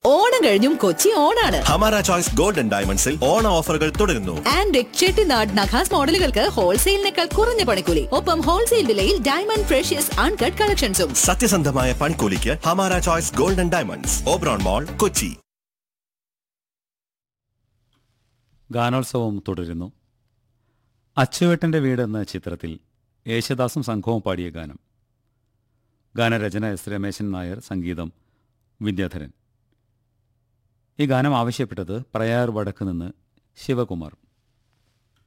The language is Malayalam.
ഓണം കഴിഞ്ഞും കൊച്ചി ഓണാണ് ഹമാര ചോയ്സ് ഗോൾഡൻ ഡയമണ്ട്സിൽ ഓണ ഓഫറുകൾ തുടരുന്നു ആൻഡ് ചെട്ടിനാട് നഖാസ് മോഡലുകൾക്ക് ഹോൾസെയിലിനേക്കാൾ കുറഞ്ഞ പണിക്കൂലി ഒപ്പം ഹോൾസെയിൽ വിലയിൽ ഡയമണ്ട് ഫ്രഷ്യസ് അൺകട്ട് കളക്ഷൻസും സത്യസന്ധമായ പണിക്കൂലിക്ക് Hamara choice golden diamonds Oberon mall Kochi ഗാനോത്സവം തുടരുന്നു അച്ചുവേട്ടൻ്റെ വീട് എന്ന ചിത്രത്തിൽ യേശുദാസും സംഘവും പാടിയ ഗാനം ഗാനരചന എസ് രമേശൻ നായർ സംഗീതം വിദ്യാധരൻ ഈ ഗാനം ആവശ്യപ്പെട്ടത് പ്രയാർ വടക്ക് നിന്ന് ശിവകുമാർ